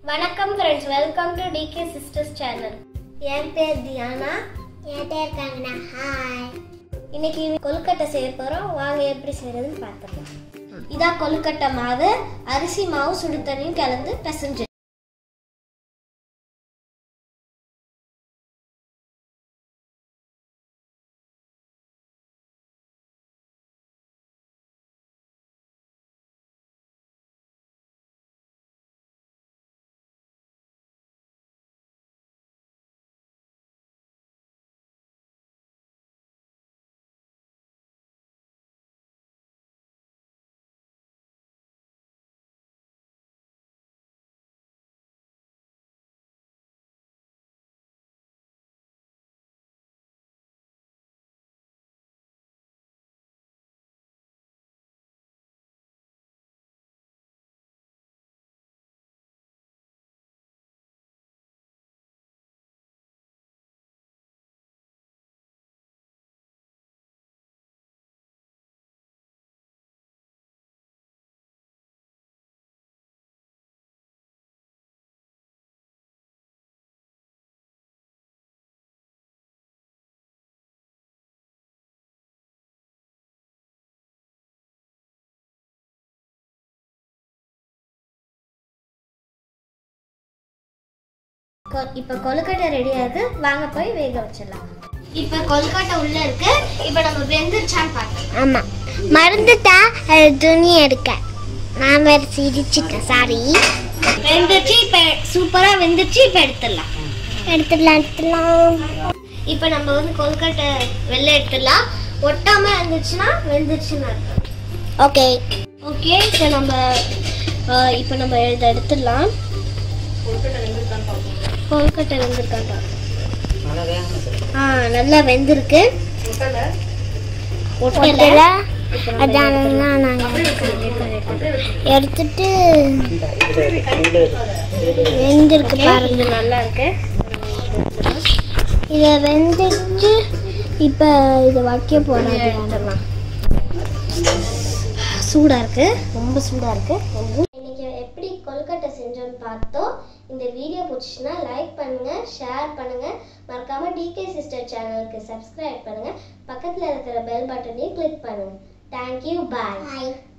வணக்கம் friends welcome to DK sisters channel என் பேர் தியானா என் பேர் கங்கனா ஹாய் இன்னைக்கு கொழுக்கட்டை செய்ய போகிறோம் வாங்க எப்படி செய்யறதுன்னு பார்த்துக்கலாம் இதான் கொழுக்கட்டை மாவு அரிசி மாவு சுடு தண்ணியும் கலந்து பிசைஞ்சு இப்போ கொழுக்கட்டை ரெடி ஆகுது வாங்க போய் வேக வச்சிடலாம் இப்போ கொழுக்கட்டை உள்ள இருக்கு இப்போ நம்ம வெந்துருச்சான்னு பார்க்கலாம் ஆமாம் மறந்துட்டா அது துணி எடுக்க நான் வேறு சிரிச்சிட்டேன் சாரி வெந்துருச்சு இப்போ சூப்பராக வெந்துருச்சு இப்போ எடுத்துடலாம் எடுத்துடலாம் எடுத்துடலாம் இப்போ நம்ம வந்து கொழுக்கட்டை வெளில எடுத்துடலாம் ஒட்டாம இருந்துச்சுன்னா வெந்துருச்சுன்னு அர்த்தம் ஓகே ஓகே இப்போ நம்ம அஹ், இப்போ நம்ம இதை எடுத்துடலாம் கொழுக்கட்டை வெந்திருக்காண்டா ஆ நல்லா வெந்திருக்கு ஒட்டல ஒட்டல அதெல்லாம் நாங்கள் எடுத்துட்டு வெந்திருக்கு பாருங்க இது நல்லா இருக்கு இதை வெந்துட்டு இப்போ இதை வைக்க போகிறேன் எடுத்துடலாம் சூடா இருக்கு ரொம்ப சூடா இருக்கு இன்னைக்கு எப்படி கொழுக்கட்டை செஞ்சோம்னு பார்த்தோம் இந்த வீடியோ பிடிச்சிச்சுன்னா லைக் பண்ணுங்க ஷேர் பண்ணுங்க மறக்காம டிகே சிஸ்டர் சேனலுக்கு சப்ஸ்கிரைப் பண்ணுங்க பக்கத்துல இருக்கிற பெல் பட்டனையும் கிளிக் பண்ணுங்க தேங்க்யூ பாய் பாய்